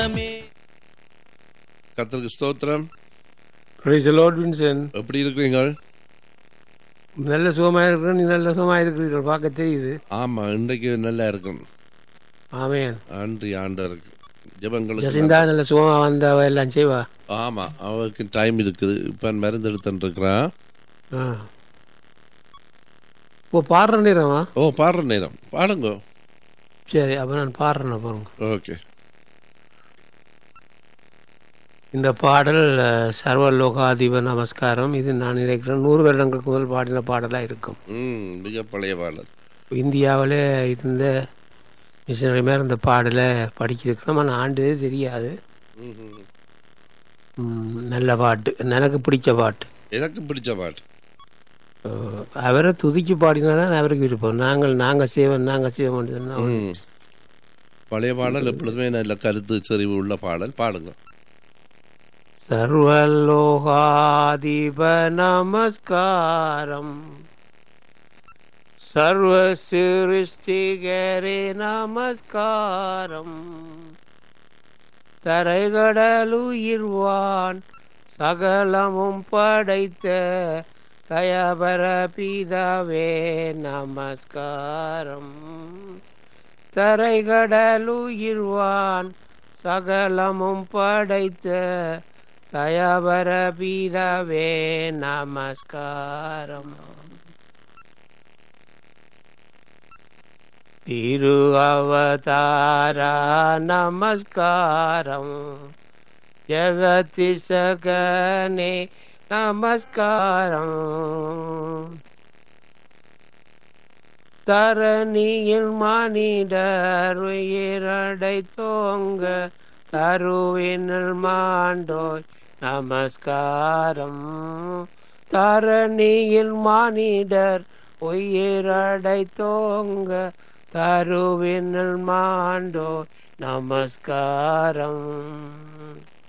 கத்தருக்கு ஸ்தோத்திரம் Praise the Lord, Vincent. எப்படி இருக்கிறீங்க நல்ல சுகமா இருக்கிற நீ நல்ல சுகமா இருக்கிறீர்கள் பார்க்க தெரியுது ஆமா இன்றைக்கு நல்லா இருக்கும் ஆமேன் நன்றி ஆண்டவருக்கு ஜெபங்களுக்கு ஜசிந்தா நல்ல சுகமா வந்த அவ எல்லாம் செய்வா ஆமா அவருக்கு டைம் இருக்குது இப்ப மருந்து எடுத்துட்டு இருக்கிறான் ஆ. ஓ பாடுற நேரமா ஓ பாடுற நேரம் பாடுங்க சரி அப்ப நான் பாடுறேன் பாருங்க ஓகே இந்த பாடல் அஹ், சர்வ லோகாதிப நமஸ்காரம் இது நான் நினைக்கிறேன் நூறு வருடங்களுக்கு முதல் பாடின பாடலா இருக்கும் ம் மிக பழைய பாடல் இந்தியாவில் இருந்த மிஷினரி மேல இந்த பாடலை படிக்கிறதுக்கு நம்ம ஆண்டு தெரியாது ம், ம். ம், நல்ல பாட்டு எனக்கு பிடிச்ச பாட்டு எனக்கு பிடிச்ச பாட்டு அஹ், அவரை துதிக்கு பாடினாதான் அவருக்கு விருப்பம் நாங்கள் நாங்க செய்வோம் நாங்க செய்வோம் சொன்னா ம். பழைய பாடல் எப்பொழுதுமே நல்ல கருத்து செறிவு உள்ள பாடல் பாடுங்க சர்வலோகாதிப நமஸ்காரம் சர்வ சிருஷ்டிகரே நமஸ்காரம் தரைகடலுயிர்வான் சகலமும் படைத்த தயபர பிதாவே நமஸ்காரம் தரைகடலுயிர்வான் சகலமும் படைத்த தயபர பிதாவே நமஸ்காரம் திரு அவதாரா நமஸ்காரம் ஜகதி சகனே நமஸ்காரம் தரணியில் மானிடர் உயிரடை தோங்க தருவினல் மாண்டோய் நமஸ்காரம் தரணியில் மானிடர் உயிரடை தோங்க தருவினல் மாண்டோய் நமஸ்காரம்